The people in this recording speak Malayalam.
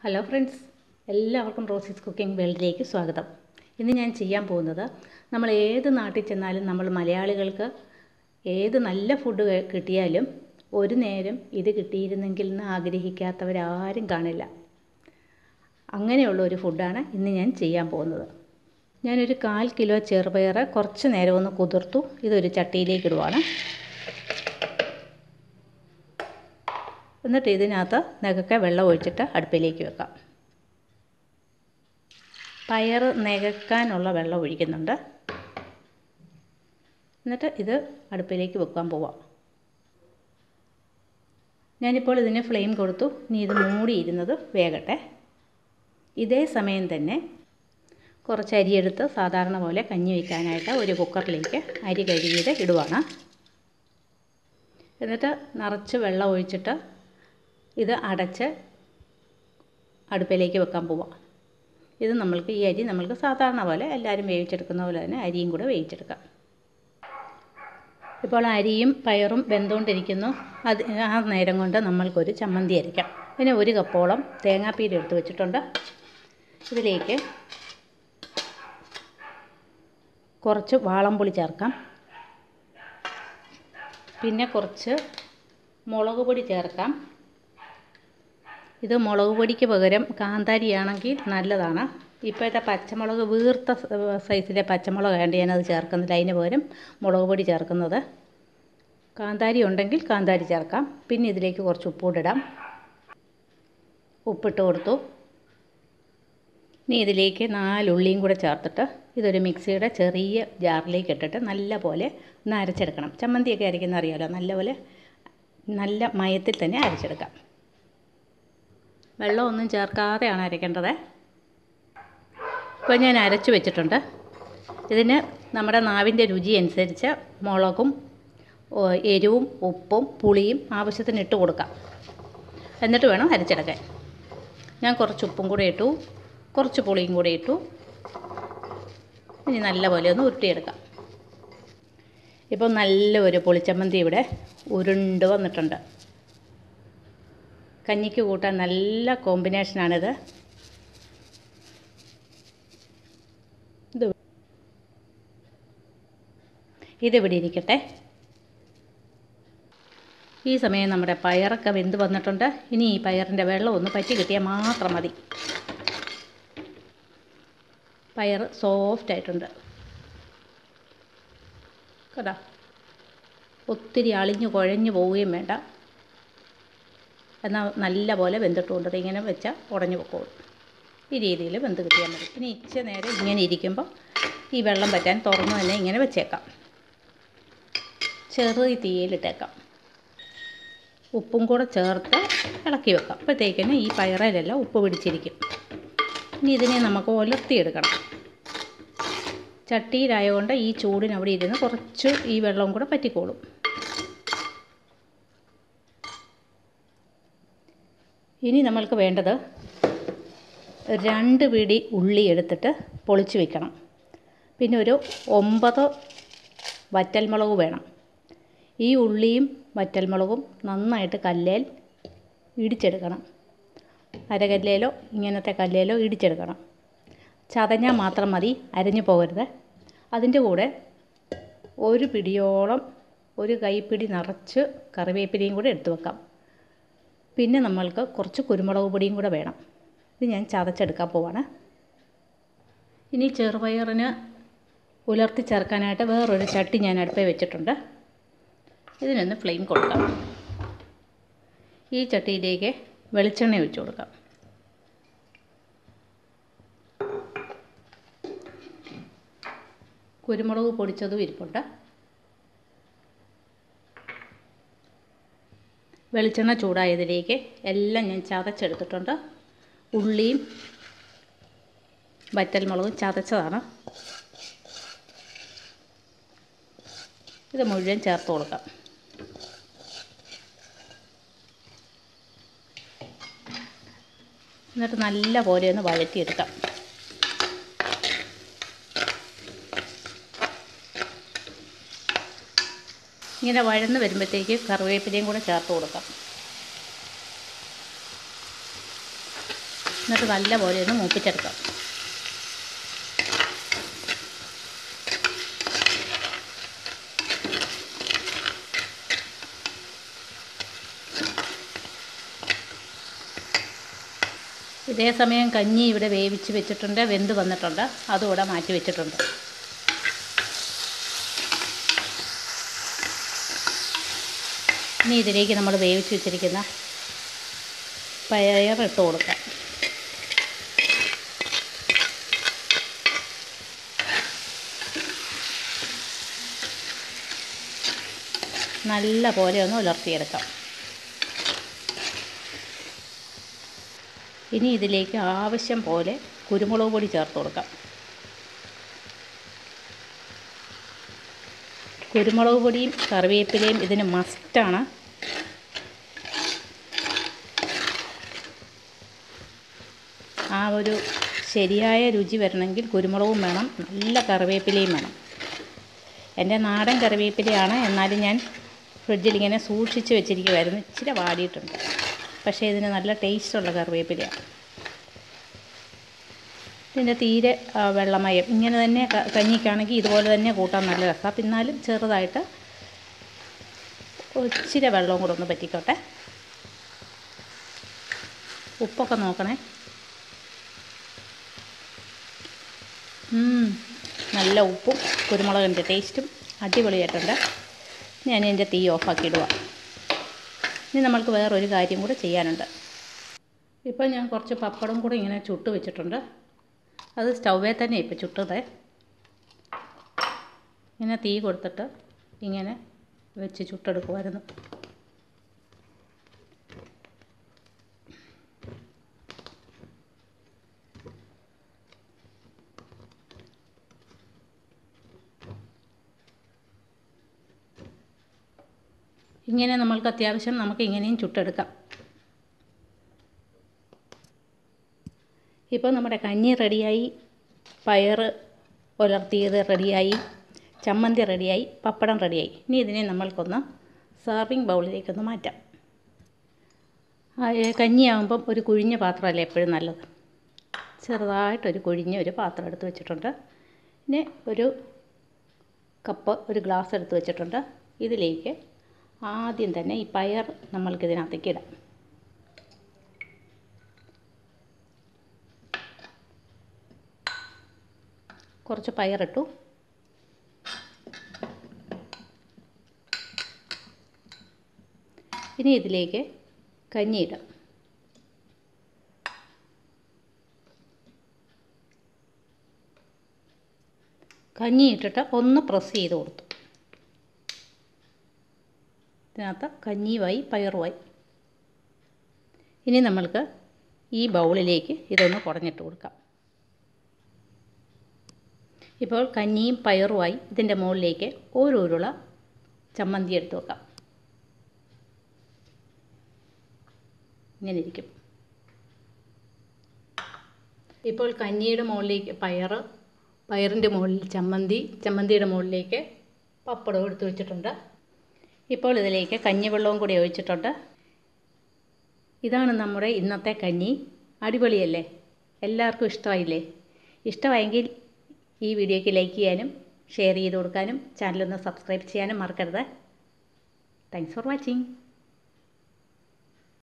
ഹലോ ഫ്രണ്ട്സ് എല്ലാവർക്കും റോസീസ് കുക്കിംഗ് വേൾഡിലേക്ക് സ്വാഗതം ഇന്ന് ഞാൻ ചെയ്യാൻ പോകുന്നത് നമ്മൾ ഏത് നാട്ടിൽ ചെന്നാലും നമ്മൾ മലയാളികൾക്ക് ഏത് നല്ല ഫുഡ് ക- കിട്ടിയാലും ഒരു നേരം ഇത് കിട്ടിയിരുന്നെങ്കിൽ എന്ന് ആഗ്രഹിക്കാത്തവരാരും കാണില്ല അങ്ങനെയുള്ള ഒരു ഫുഡാണ് ഇന്ന് ഞാൻ ചെയ്യാൻ പോകുന്നത് ഞാനൊരു കാൽ കിലോ ചെറുപയർ കുറച്ച് നേരം ഒന്ന് കുതിർത്തു ഇതൊരു ചട്ടിയിലേക്ക് ഇടുവാണ് എന്നിട്ട് ഇതിനകത്ത് നികക്കെ വെള്ളം ഒഴിച്ചിട്ട് അടുപ്പിലേക്ക് വെക്കാം പയർ നികക്കാനുള്ള വെള്ളം ഒഴിക്കുന്നുണ്ട് എന്നിട്ട് ഇത് അടുപ്പിലേക്ക് വെക്കാൻ പോവാം ഞാനിപ്പോൾ ഇതിന് ഫ്ലെയിം കൊടുത്തു ഇനി ഇത് മൂടിയിരുന്നത് വേകട്ടെ ഇതേ സമയം തന്നെ കുറച്ച് അരിയെടുത്ത് സാധാരണ പോലെ കഞ്ഞി വയ്ക്കാനായിട്ട് ഒരു കുക്കറിലേക്ക് അരി കഴുകിയത് ഇടുവാണ് എന്നിട്ട് നിറച്ച് വെള്ളം ഒഴിച്ചിട്ട് ഇത് അടച്ച് അടുപ്പിലേക്ക് വെക്കാൻ പോവാം ഇത് നമ്മൾക്ക് ഈ അരി നമ്മൾക്ക് സാധാരണ പോലെ എല്ലാവരും വേവിച്ചെടുക്കുന്ന പോലെ തന്നെ അരിയും കൂടെ വേവിച്ചെടുക്കാം ഇപ്പോൾ അരിയും പയറും വെന്തുകൊണ്ടിരിക്കുന്നു അത് ആ നേരം കൊണ്ട് നമ്മൾക്കൊരു ചമ്മന്തി അരയ്ക്കാം പിന്നെ ഒരു കപ്പോളം തേങ്ങാപ്പീര് എടുത്ത് വെച്ചിട്ടുണ്ട് ഇതിലേക്ക് കുറച്ച് വാളംപുളി ചേർക്കാം പിന്നെ കുറച്ച് മുളക് പൊടി ചേർക്കാം ഇത് മുളക് പൊടിക്ക് പകരം കാന്താരിയാണെങ്കിൽ നല്ലതാണ് ഇപ്പോഴത്തെ പച്ചമുളക് വീർത്ത സ- സൈസിലെ പച്ചമുളക് വേണ്ടി ഞാനത് ചേർക്കുന്നില്ല അതിന് പകരം മുളക് പൊടി ചേർക്കുന്നത് കാന്താരി ഉണ്ടെങ്കിൽ കാന്താരി ചേർക്കാം പിന്നെ ഇതിലേക്ക് കുറച്ച് ഉപ്പൂടിടാം ഉപ്പിട്ട് കൊടുത്തു ഇനി ഇതിലേക്ക് നാലുള്ളിയും കൂടെ ചേർത്തിട്ട് ഇതൊരു മിക്സിയുടെ ചെറിയ ജാറിലേക്ക് ഇട്ടിട്ട് നല്ല പോലെ ഒന്ന് അരച്ചെടുക്കണം ചമ്മന്തിയൊക്കെ അരയ്ക്കുന്ന അറിയാമല്ലോ നല്ലപോലെ നല്ല മയത്തിൽ തന്നെ അരച്ചെടുക്കാം വെള്ളമൊന്നും ചേർക്കാതെയാണ് അരയ്ക്കേണ്ടത് ഇപ്പോൾ ഞാൻ അരച്ച് വെച്ചിട്ടുണ്ട് ഇതിന് നമ്മുടെ നാവിൻ്റെ രുചി അനുസരിച്ച് മുളകും ഓ, എരിവും ഉപ്പും പുളിയും ആവശ്യത്തിന് ഇട്ട് കൊടുക്കാം എന്നിട്ട് വേണം അരച്ചെടുക്കാൻ ഞാൻ കുറച്ച് ഉപ്പും കൂടെ ഇട്ടു കുറച്ച് പുളിയും കൂടെ ഇട്ടു ഇനി നല്ലപോലെ ഒന്ന് ഉരുട്ടിയെടുക്കാം ഇപ്പോൾ നല്ല ഒരു പുളിച്ചമ്മന്തി ഇവിടെ ഉരുണ്ട് വന്നിട്ടുണ്ട് കഞ്ഞിക്ക് കൂട്ടാൻ നല്ല കോമ്പിനേഷനാണിത് ഇത് ഇതിവിടെ ഇരിക്കട്ടെ ഈ സമയം നമ്മുടെ പയറൊക്കെ വെന്ത് വന്നിട്ടുണ്ട് ഇനി ഈ പയറിൻ്റെ വെള്ളം ഒന്ന് പറ്റി കിട്ടിയാൽ മാത്രം മതി പയർ സോഫ്റ്റ് ആയിട്ടുണ്ട് കേട്ടോ ഒത്തിരി അളിഞ്ഞു കുഴഞ്ഞു പോവുകയും വേണ്ട എന്നാൽ നല്ല പോലെ വെന്തിട്ടുണ്ട് ഇങ്ങനെ വെച്ചാൽ ഉടഞ്ഞു പൊക്കോളും ഈ രീതിയിൽ വെന്ത് കിട്ടിയാൽ മതി ഇനി ഇച്ച നേരം ഇങ്ങനെ ഇരിക്കുമ്പോൾ ഈ വെള്ളം പറ്റാൻ തുറന്ന് തന്നെ ഇങ്ങനെ വെച്ചേക്കാം ചെറിയ തീയിലിട്ടേക്കാം ഉപ്പും കൂടെ ചേർത്ത് ഇളക്കി വെക്കാം അപ്പോഴത്തേക്കിന് ഈ പയറിലെല്ലാം ഉപ്പ് പിടിച്ചിരിക്കും ഇനി ഇതിനെ നമുക്ക് ഉലർത്തിയെടുക്കണം ചട്ടിയിലായതുകൊണ്ട് ഈ ചൂടിന് അവിടെ ഇരുന്ന് കുറച്ച് ഈ വെള്ളവും കൂടെ പറ്റിക്കോളും ഇനി നമ്മൾക്ക് വേണ്ടത് രണ്ട് പിടി ഉള്ളി എടുത്തിട്ട് പൊളിച്ച് വെക്കണം പിന്നെ ഒരു ഒമ്പത് വറ്റൽമുളക് വേണം ഈ ഉള്ളിയും വറ്റൽമുളകും നന്നായിട്ട് കല്ലേൽ ഇടിച്ചെടുക്കണം അരകല്ലേലോ ഇങ്ങനത്തെ കല്ലേലോ ഇടിച്ചെടുക്കണം ചതഞ്ഞാൽ മാത്രം മതി അരഞ്ഞു പോകരുത് അതിൻ്റെ കൂടെ ഒരു പിടിയോളം ഒരു കൈപ്പിടി നിറച്ച് കറിവേപ്പിലയും കൂടെ എടുത്തു വെക്കാം പിന്നെ നമ്മൾക്ക് കുറച്ച് കുരുമുളക് പൊടിയും കൂടെ വേണം ഇത് ഞാൻ ചതച്ചെടുക്കാൻ പോവാണ് ഇനി ചെറുപയറിന് ഉലർത്തി ചേർക്കാനായിട്ട് വേറൊരു ചട്ടി ഞാൻ അടുപ്പേ വെച്ചിട്ടുണ്ട് ഇതിനൊന്ന് ഫ്ലെയിം കൊടുക്കാം ഈ ചട്ടിയിലേക്ക് വെളിച്ചെണ്ണ ഒഴിച്ചു കൊടുക്കാം കുരുമുളക് പൊടിച്ചതും ഇരിപ്പുണ്ട് വെളിച്ചെണ്ണ ചൂടായതിലേക്ക് എല്ലാം ഞാൻ ചതച്ചെടുത്തിട്ടുണ്ട് ഉള്ളിയും വറ്റൽമുളകും ചതച്ചതാണ് ഇത് മുഴുവൻ ചേർത്ത് കൊടുക്കാം എന്നിട്ട് നല്ല പോലെ ഒന്ന് വഴറ്റിയെടുക്കാം ഇങ്ങനെ വഴന്ന് വരുമ്പോഴത്തേക്ക് കറിവേപ്പിലയും കൂടെ ചേർത്ത് കൊടുക്കാം എന്നിട്ട് നല്ലപോലെ ഒന്ന് മൂപ്പിച്ചെടുക്കാം ഇതേ സമയം കഞ്ഞി ഇവിടെ വേവിച്ച് വെച്ചിട്ടുണ്ട് വെന്ത് വന്നിട്ടുണ്ട് അതുകൂടെ മാറ്റി വെച്ചിട്ടുണ്ട് ഇനി ഇതിലേക്ക് നമ്മൾ വേവിച്ച് വെച്ചിരിക്കുന്ന പയർ ഇട്ട് കൊടുക്കാം നല്ല പോലെ ഒന്ന് ഉലർത്തിയെടുക്കാം ഇനി ഇതിലേക്ക് ആവശ്യം പോലെ കുരുമുളക് പൊടി ചേർത്ത് കൊടുക്കാം കുരുമുളക് പൊടിയും കറിവേപ്പിലയും ഇതിന് മസ്റ്റാണ് ആ ഒരു ശരിയായ രുചി വരണമെങ്കിൽ കുരുമുളകും വേണം നല്ല കറിവേപ്പിലയും വേണം എൻ്റെ നാടൻ കറിവേപ്പിലയാണ് എന്നാലും ഞാൻ ഫ്രിഡ്ജിൽ ഇങ്ങനെ സൂക്ഷിച്ച് വെച്ചിരിക്കുമായിരുന്നു ഇച്ചിരി വാടിയിട്ടുണ്ട് പക്ഷേ ഇതിന് നല്ല ടേസ്റ്റുള്ള കറിവേപ്പിലയാണ് ഇതിൻ്റെ തീരെ ആ, വെള്ളമയം ഇങ്ങനെ തന്നെ ക- കഞ്ഞിക്കാണെങ്കിൽ ഇതുപോലെ തന്നെ കൂട്ടാൻ നല്ല രസമാണ് പിന്നാലും ചെറുതായിട്ട് ഇച്ചിരി വെള്ളവും കൂടെ ഒന്ന് പറ്റിക്കോട്ടെ ഉപ്പൊക്കെ നോക്കണേ ഉം, നല്ല ഉപ്പും കുരുമുളകിൻ്റെ ടേസ്റ്റും അടിപൊളിയായിട്ടുണ്ട് ഞാൻ എൻ്റെ തീ ഓഫാക്കി ഇടുക ഇനി നമ്മൾക്ക് വേറൊരു കാര്യം കൂടെ ചെയ്യാനുണ്ട് ഇപ്പോൾ ഞാൻ കുറച്ച് പപ്പടം കൂടെ ഇങ്ങനെ ചുട്ട് വെച്ചിട്ടുണ്ട് അത് സ്റ്റൗവേ തന്നെ ഇപ്പോൾ ചുട്ടത് ഇങ്ങനെ തീ കൊടുത്തിട്ട് ഇങ്ങനെ വെച്ച് ചുട്ടെടുക്കുമായിരുന്നു ഇങ്ങനെ നമ്മൾക്ക് അത്യാവശ്യം നമുക്ക് ഇങ്ങനെയും ചുട്ടെടുക്കാം ഇപ്പോൾ നമ്മുടെ കഞ്ഞി റെഡിയായി പയർ ഉലർത്തിയത് റെഡിയായി ചമ്മന്തി റെഡിയായി പപ്പടം റെഡിയായി ഇനി ഇതിനെ നമ്മൾക്കൊന്ന് സെർവിങ് ബൗളിലേക്കൊന്ന് മാറ്റാം ആ, ഏ, കഞ്ഞിയാകുമ്പം ഒരു കുഴിഞ്ഞ പാത്രമല്ലേ എപ്പോഴും നല്ലത് ചെറുതായിട്ടൊരു കുഴിഞ്ഞ ഒരു പാത്രം എടുത്ത് വെച്ചിട്ടുണ്ട് പിന്നെ ഒരു കപ്പ് ഒരു ഗ്ലാസ് എടുത്ത് വെച്ചിട്ടുണ്ട് ഇതിലേക്ക് ആദ്യം തന്നെ ഈ പയർ നമ്മൾക്ക് ഇതിനകത്തേക്ക് ഇടാം കുറച്ച് പയറിട്ടു ഇനി ഇതിലേക്ക് കഞ്ഞി ഇടാം കഞ്ഞി ഇട്ടിട്ട് ഒന്ന് പ്രസ് ചെയ്ത് കൊടുത്തു ഇതിനകത്ത് കഞ്ഞിയുമായി പയറുമായി ഇനി നമ്മൾക്ക് ഈ ബൗളിലേക്ക് ഇതൊന്ന് കുടഞ്ഞിട്ട് കൊടുക്കാം ഇപ്പോൾ കഞ്ഞിയും പയറുമായി ഇതിൻ്റെ മുകളിലേക്ക് ഒരു ഉരുള ചമ്മന്തി എടുത്ത് വെക്കാം ഇങ്ങനെ ഇരിക്കും ഇപ്പോൾ കഞ്ഞിയുടെ മുകളിലേക്ക് പയർ പയറിൻ്റെ മുകളിൽ ചമ്മന്തി ചമ്മന്തിയുടെ മുകളിലേക്ക് പപ്പടം എടുത്ത് വെച്ചിട്ടുണ്ട് ഇപ്പോൾ ഇതിലേക്ക് കഞ്ഞിവെള്ളവും കൂടി ഒഴിച്ചിട്ടുണ്ട് ഇതാണ് നമ്മുടെ ഇന്നത്തെ കഞ്ഞി അടിപൊളിയല്ലേ എല്ലാവർക്കും ഇഷ്ടമായില്ലേ ഇഷ്ടമായെങ്കിൽ ഈ വീഡിയോയ്ക്ക് ലൈക്ക് ചെയ്യാനും ഷെയർ ചെയ്ത് കൊടുക്കാനും ചാനലൊന്ന് സബ്സ്ക്രൈബ് ചെയ്യാനും മറക്കരുത് താങ്ക്സ് ഫോർ വാച്ചിങ്